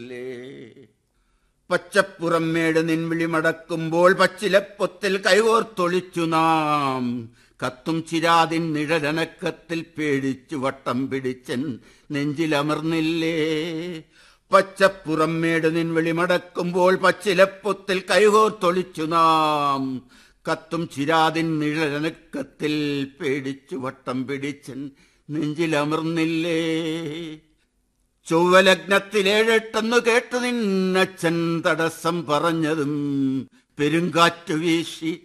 പച്ചപ്പുറം മേട് നിൻവിളി മടക്കുമ്പോൾ പച്ചിലപ്പൊത്തിൽ കൈകോർത്തൊളിച്ചു നാം കത്തും ചിരാതിൻ നിഴലനക്കത്തിൽ പേടിച്ചു വട്ടം പിടിച്ചൻ നെഞ്ചിലമർന്നില്ലേ പച്ചപ്പുറം മേട് നിൻവിളി മടക്കുമ്പോൾ പച്ചിലപ്പൊത്തിൽ കൈകോർത്തൊളിച്ചു നാം കത്തും ചിരാതിൻ നിഴലനക്കത്തിൽ പേടിച്ചു വട്ടം പിടിച്ചൻ നെഞ്ചിലമർന്നില്ലേ ചൊവ്വലഗ്നത്തിലേഴെട്ടെന്നു കേട്ടു നിന്നച്ഛൻ തടസ്സം പറഞ്ഞതും പെരുങ്കാറ്റു വീശി